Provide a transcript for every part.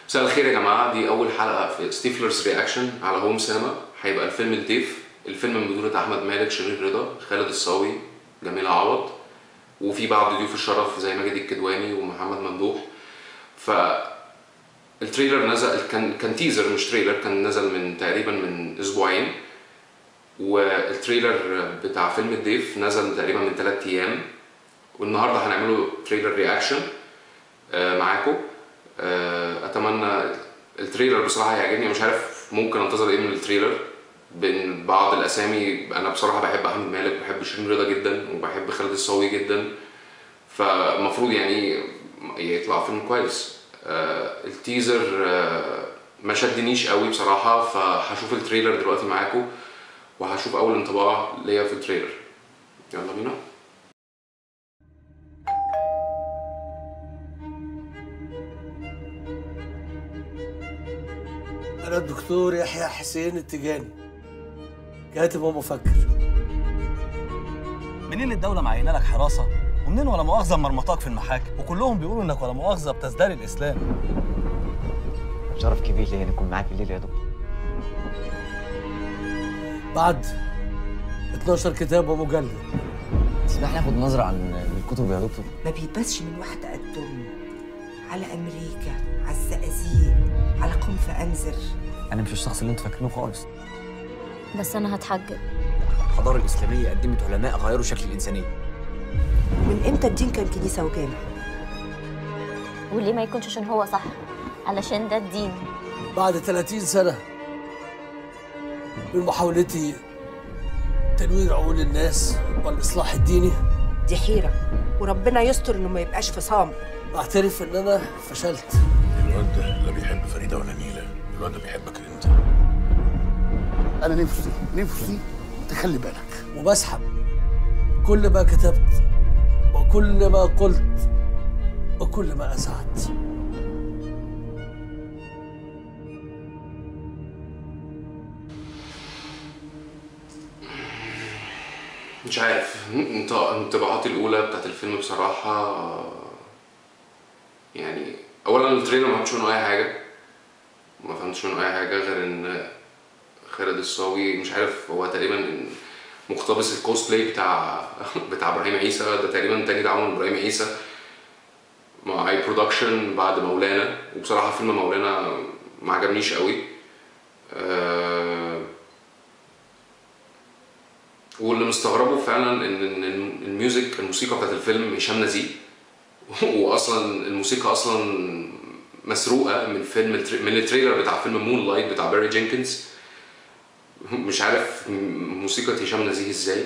مساء الخير يا جماعة دي أول حلقة في ستيفلرز رياكشن على هوم سينما هيبقى الفيلم الضيف الفيلم من بطولة أحمد مالك شريف رضا خالد الصاوي جميلة عوض وفي بعض ضيوف الشرف زي ماجد الكدواني ومحمد ممدوح ف التريلر نزل كان كان تيزر مش تريلر كان نزل من تقريبا من اسبوعين والتريلر بتاع فيلم الضيف نزل تقريبا من ثلاث ايام والنهارده هنعمله تريلر رياكشن معاكم آه، اتمنى التريلر بصراحه هيعجبني مش عارف ممكن انتظر ايه من التريلر بين بعض الاسامي انا بصراحه بحب احمد مالك بحب شيرين رضا جدا وبحب خالد الصاوي جدا فالمفروض يعني يطلع فيلم كويس آه، التيزر آه، ما شدنيش قوي بصراحه فهشوف التريلر دلوقتي معاكم وهشوف اول انطباع ليا في التريلر يلا بينا أنا الدكتور يحيى حسين التجاني كاتب ومفكر منين الدولة معينة لك حراسة؟ ومنين ولا مؤاخذة مرمطاك في المحاكم؟ وكلهم بيقولوا انك ولا مؤاخذة بتزدري الإسلام. شرف كبير ليا نكون معاك الليل يا دكتور بعد 12 كتاب ومجلد تسمح لي اخد نظرة عن الكتب يا دكتور ما بيبانش من واحدة قدهم على أمريكا على الزقازيق على قم فأنذر انا مش الشخص اللي انت فاكرينه خالص بس أنا هتحجب الحضارة الإسلامية قدمت علماء غيروا شكل الإنسانية من إمتى الدين كان كنيسة وجامع وليه ما يكونش عشان هو صح علشان ده الدين بعد 30 سنة من محاولتي تنوير عقول الناس والإصلاح الديني دي حيرة وربنا يستر إنه ما يبقاش في صام أعترف إن أنا فشلت الواد ده لا بيحب فريدة ولا نيلة الواد ده بيحبك انت انا نفسي نفسي تخلي بالك وبسحب كل ما كتبت وكل ما قلت وكل ما أسعدت مش عارف انت انطباعاتي الاولى بتاعت الفيلم بصراحه يعني اولا التريلر ما فهمتش منه اي حاجه ما فهمتش منه اي حاجه غير ان خالد الصاوي مش عارف هو تقريبا مقتبس الكوسبلاي بتاع بتاع ابراهيم عيسى ده تقريبا تاني تعاون ابراهيم عيسى مع اي برودكشن بعد مولانا وبصراحه فيلم مولانا ما عجبنيش قوي أه واللي مستغربه فعلا ان إن الميوزك الموسيقى بتاعت الفيلم هشام نزيه واصلا الموسيقى اصلا مسروقه من فيلم التري- من التريلر بتاع فيلم مون لايت بتاع باري جينكنز مش عارف م- موسيقى هشام نزيه ازاي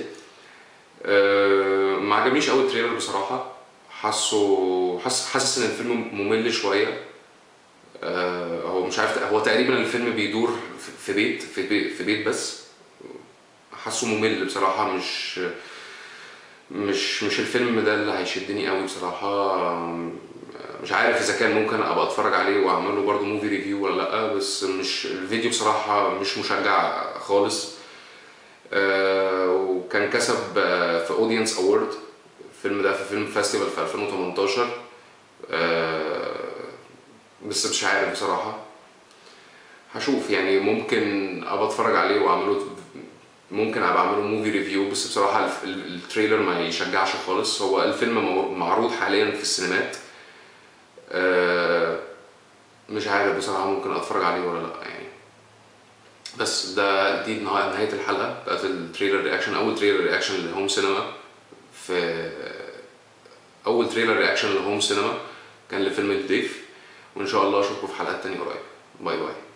أه ما عجبنيش قوي التريلر بصراحه حاسه حاسس حاسس ان الفيلم ممل شويه أه هو مش عارف هو تقريبا الفيلم بيدور في- في بيت في بيت, في بيت بس حاسه ممل بصراحة مش مش مش الفيلم ده اللي هيشدني قوي بصراحة مش عارف إذا كان ممكن أبقى أتفرج عليه وأعمل له برضه موفي ريفيو ولا لأ بس مش الفيديو بصراحة مش مشجع خالص آه، وكان كسب آه، في اودينس اوورد الفيلم ده في فيلم فيستيفال في 2018 آه، بس مش عارف بصراحة هشوف يعني ممكن ابقى اتفرج عليه واعمله ممكن ابقى اعمله موفي ريفيو بس بصراحه الف- ال- التريلر ما يشجعش خالص هو الفيلم مو- معروض حاليا في السينمات آه، مش عارف بصراحه ممكن اتفرج عليه ولا لا يعني بس ده دي نها- نهايه الحلقه بتاعت التريلر رياكشن اول تريلر رياكشن لهوم سينما في اول تريلر رياكشن لهوم سينما كان لفيلم الضيف وان شاء الله اشوفكم في حلقات تانية قريب باي باي